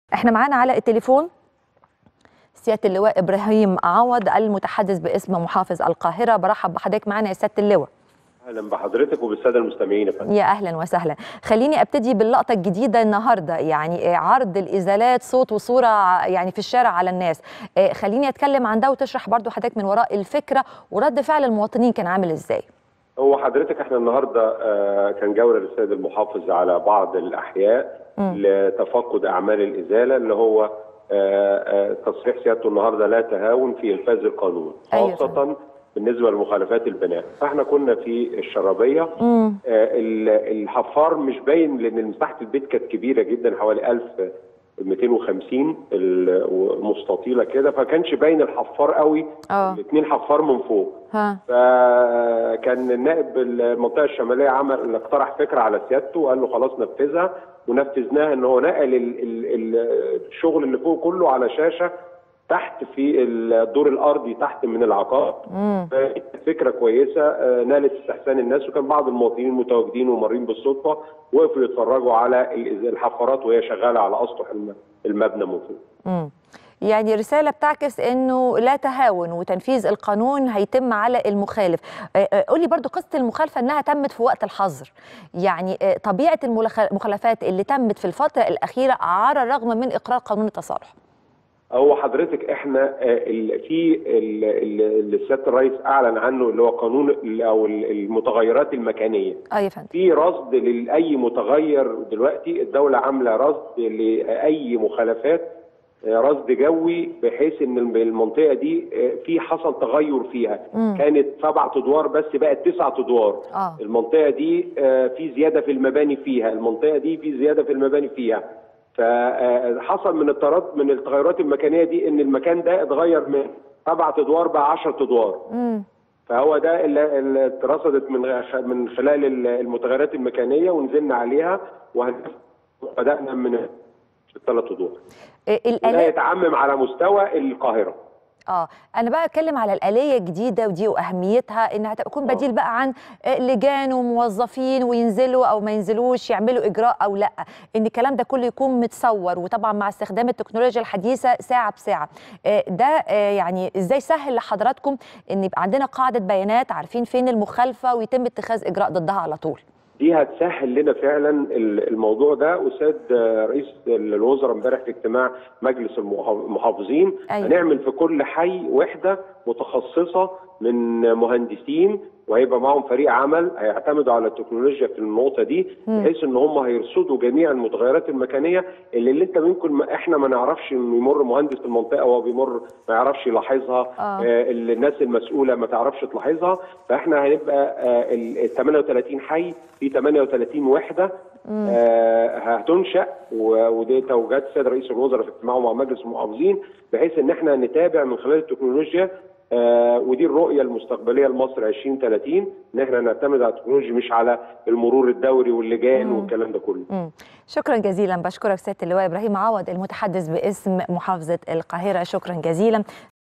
احنا معانا على التليفون سياده اللواء ابراهيم عوض المتحدث باسم محافظ القاهره برحب بحضرتك معانا يا سياده اللواء اهلا بحضرتك وبالساده المستمعين يا فندم يا اهلا وسهلا خليني ابتدي باللقطه الجديده النهارده يعني عرض الازالات صوت وصوره يعني في الشارع على الناس خليني اتكلم عن ده وتشرح برضو حضرتك من وراء الفكره ورد فعل المواطنين كان عامل ازاي هو حضرتك احنا النهارده آه كان جوله للسيد المحافظ على بعض الاحياء م. لتفقد اعمال الازاله اللي هو آه آه تصريح سيادته النهارده لا تهاون في انفاذ القانون خاصه أيوة. بالنسبه لمخالفات البناء فاحنا كنا في الشرابيه آه الحفار مش باين لان مساحه البيت كانت كبيره جدا حوالي 1250 مستطيله كده فكانش باين الحفار قوي الاثنين حفار من فوق ها. فكان النائب المنطقه الشماليه عمل اقترح فكره على سيادته وقال له خلاص نفذها ونفذناها ان هو نقل الشغل اللي فوق كله على شاشه تحت في الدور الارضي تحت من العقار فكره كويسه نالت استحسان الناس وكان بعض المواطنين متواجدين ومارين بالصدفه وقفوا يتفرجوا على الحفارات وهي شغاله على اسطح المبنى من فوق. يعني رسالة بتعكس انه لا تهاون وتنفيذ القانون هيتم على المخالف قولي برضو قصة المخالفة انها تمت في وقت الحظر يعني طبيعة المخالفات اللي تمت في الفترة الأخيرة على الرغم من إقرار قانون التصالح هو حضرتك احنا في اللي سياده الرئيس اعلن عنه اللي هو قانون او المتغيرات المكانيه ايوه فندم في رصد لاي متغير دلوقتي الدوله عامله رصد لاي مخالفات رصد جوي بحيث ان المنطقه دي في حصل تغير فيها مم. كانت سبع ادوار بس بقت تسع ادوار آه. المنطقه دي في زياده في المباني فيها المنطقه دي في زياده في المباني فيها فحصل من الترد من التغيرات المكانيه دي ان المكان ده اتغير من سبعة ادوار بقى 10 ادوار مم. فهو ده اللي اترصدت من من خلال المتغيرات المكانيه ونزلنا عليها وبدانا من الثلاث ادوار ده يتعمم على مستوى القاهره اه انا بقى اتكلم على الاليه الجديده ودي واهميتها انها تكون بديل بقى عن لجان وموظفين وينزلوا او ما ينزلوش يعملوا اجراء او لا ان الكلام ده كله يكون متصور وطبعا مع استخدام التكنولوجيا الحديثه ساعه بساعه ده يعني ازاي سهل لحضراتكم ان يبقى عندنا قاعده بيانات عارفين فين المخالفه ويتم اتخاذ اجراء ضدها على طول دي هتسهل لنا فعلا الموضوع ده وسيد رئيس الوزراء امبارح في اجتماع مجلس المحافظين أيوة. هنعمل في كل حي وحده متخصصه من مهندسين وهيبقى معهم فريق عمل هيعتمدوا على التكنولوجيا في النقطه دي بحيث ان هم هيرصدوا جميع المتغيرات المكانيه اللي, اللي انت ممكن ما احنا ما نعرفش انه يمر مهندس المنطقه وهو بيمر ما يعرفش يلاحظها آه. آه الناس المسؤوله ما تعرفش تلاحظها فاحنا هنبقى آه ال 38 حي في 38 وحده آه هتنشا ودي توجيهات السيد رئيس الوزراء في اجتماعه مع مجلس المحافظين بحيث ان احنا نتابع من خلال التكنولوجيا آه ودي الرؤيه المستقبليه لمصر 2030 ان احنا نعتمد على التكنولوجيا مش على المرور الدوري واللجان والكلام ده كله. مم. شكرا جزيلا بشكرك سياده اللواء ابراهيم عوض المتحدث باسم محافظه القاهره شكرا جزيلا.